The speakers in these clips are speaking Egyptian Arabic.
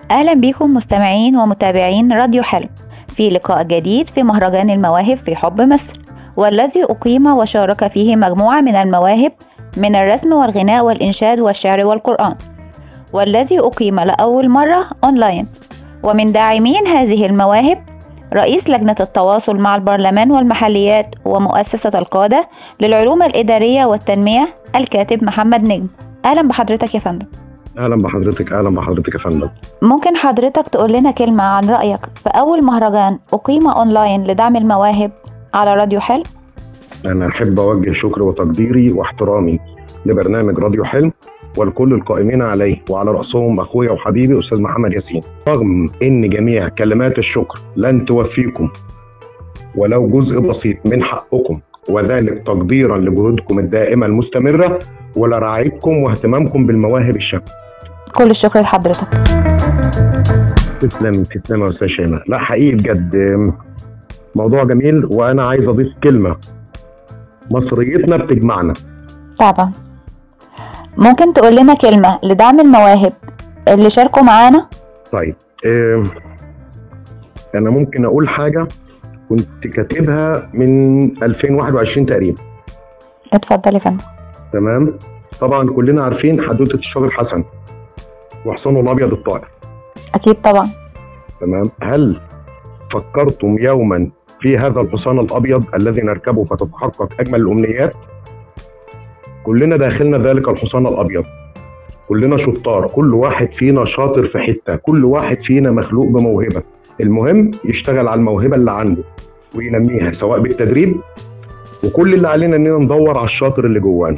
أهلا بكم مستمعين ومتابعين راديو حلم في لقاء جديد في مهرجان المواهب في حب مصر والذي أقيم وشارك فيه مجموعة من المواهب من الرسم والغناء والإنشاد والشعر والقرآن والذي أقيم لأول مرة أونلاين ومن داعمين هذه المواهب رئيس لجنة التواصل مع البرلمان والمحليات ومؤسسة القادة للعلوم الإدارية والتنمية الكاتب محمد نجم أهلا بحضرتك يا فندم اهلا بحضرتك اهلا بحضرتك يا فندم ممكن حضرتك تقول لنا كلمة عن رأيك في أول مهرجان أقيم أونلاين لدعم المواهب على راديو حلم انا احب اوجه شكر وتقديري واحترامي لبرنامج راديو حلم ولكل القائمين عليه وعلى راسهم اخويا وحبيبي استاذ محمد ياسين رغم ان جميع كلمات الشكر لن توفيكم ولو جزء بسيط من حقكم وذلك تقديرا لجهودكم الدائمه المستمره ولرعايتكم واهتمامكم بالمواهب الشابه كل الشكر لحضرتك تسلم تسلم يا استاذ شيماء لا حقيقي بجد أم، موضوع جميل وانا عايز اضيف كلمه مصريتنا بتجمعنا طبعا ممكن تقول لنا كلمة لدعم المواهب اللي شاركوا معانا طيب أم، انا ممكن اقول حاجه كنت كاتبها من 2021 تقريبا اتفضل يا فندم تمام طبعا كلنا عارفين حدوته الشاطر حسن وحصانه الابيض الطائر أكيد طبعا تمام هل فكرتم يوما في هذا الحصان الابيض الذي نركبه فتتحقق اجمل الامنيات كلنا داخلنا ذلك الحصان الابيض كلنا شطار كل واحد فينا شاطر في حته كل واحد فينا مخلوق بموهبه المهم يشتغل على الموهبه اللي عنده وينميها سواء بالتدريب وكل اللي علينا اننا ندور على الشاطر اللي جوانا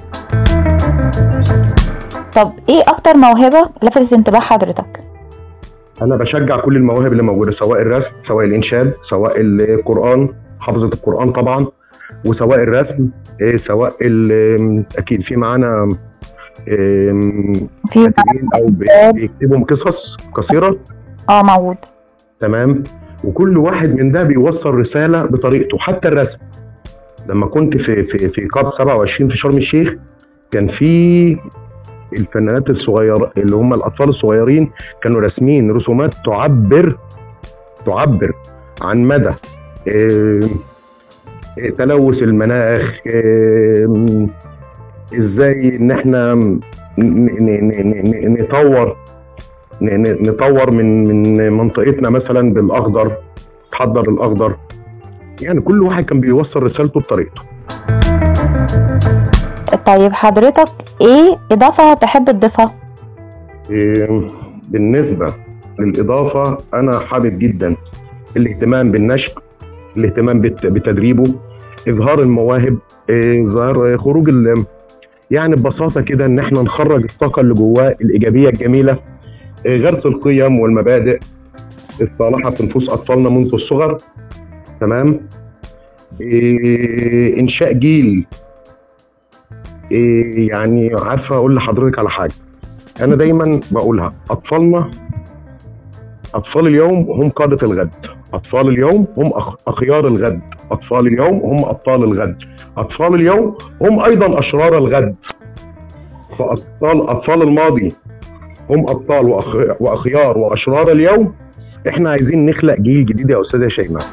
طب إيه أكتر موهبة لفتت انتباه حضرتك؟ انا بشجع كل المواهب اللي موجوده سواء الرسم سواء الانشاد سواء القران حفظه القران طبعا وسواء الرسم إيه، سواء ال- اكيد في معانا إيه، في كاتبين او بي- بيكتبوا قصص قصيره اه موجود تمام وكل واحد من ده بيوصل رساله بطريقته حتى الرسم لما كنت في في في كاب 27 في شرم الشيخ كان في الفنانات الصغيره اللي هم الاطفال الصغيرين كانوا راسمين رسومات تعبر تعبر عن مدى آه، آه، تلوث المناخ آه، ازاي ان احنا ن- ن- ن- ن- نطور ن- ن- نطور من من منطقتنا مثلا بالاخضر تحضر الاخضر يعني كل واحد كان بيوصل رسالته بطريقته طيب حضرتك إيه إضافة تحب تضيفها؟ إيه، بالنسبه للاضافه انا حابب جدا الاهتمام بالنشء الاهتمام بالت- بتدريبه اظهار المواهب إيه، ظهر خروج ال- يعني ببساطه كده ان احنا نخرج الطاقه اللي جواه الايجابيه الجميله إيه، غرس القيم والمبادئ الصالحه في نفوس اطفالنا منذ الصغر تمام إيه، انشاء جيل إيه، يعني عارفه اقول لحضرتك على حاجه انا دايما بقولها اطفالنا اطفال اليوم هم قاده الغد اطفال اليوم هم أخ- اخيار الغد اطفال اليوم هم ابطال الغد اطفال اليوم هم ايضا اشرار الغد فاطفال اطفال الماضي هم ابطال وأخ- واخيار واشرار اليوم احنا عايزين نخلق جيل جديد يا استاذه شيماء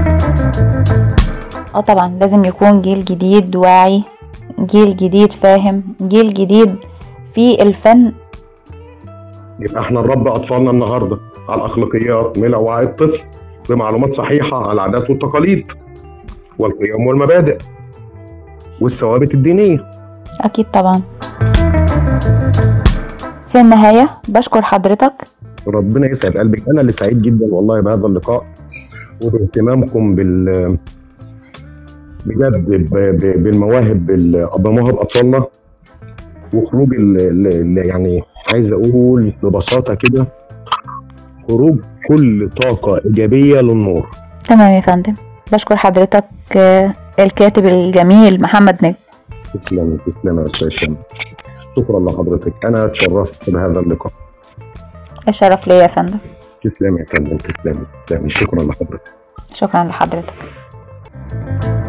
اه طبعا لازم يكون جيل جديد واعي جيل جديد فاهم جيل جديد في الفن يبقى احنا نربي اطفالنا النهارده على الاخلاقيات من وعي الطفل بمعلومات صحيحه على العادات والتقاليد والقيم والمبادئ والثوابت الدينيه أكيد طبعا في النهاية بشكر حضرتك ربنا يسعد قلبك انا اللي سعيد جدا والله بهذا اللقاء وباهتمامكم بال بجد ب- ب- بالمواهب بال- بمواهب اطفالنا وخروج ال- ال- ال- يعني عايز اقول ببساطه كده خروج كل طاقه ايجابيه للنور تمام يا فندم بشكر حضرتك آه، الكاتب الجميل محمد نجم تسلم تسلم يا استاذ شمس شكرا لحضرتك انا اتشرفت بهذا اللقاء الشرف ليا يا فندم تسلم يا فندم تسلم تسلم شكرا لحضرتك شكرا لحضرتك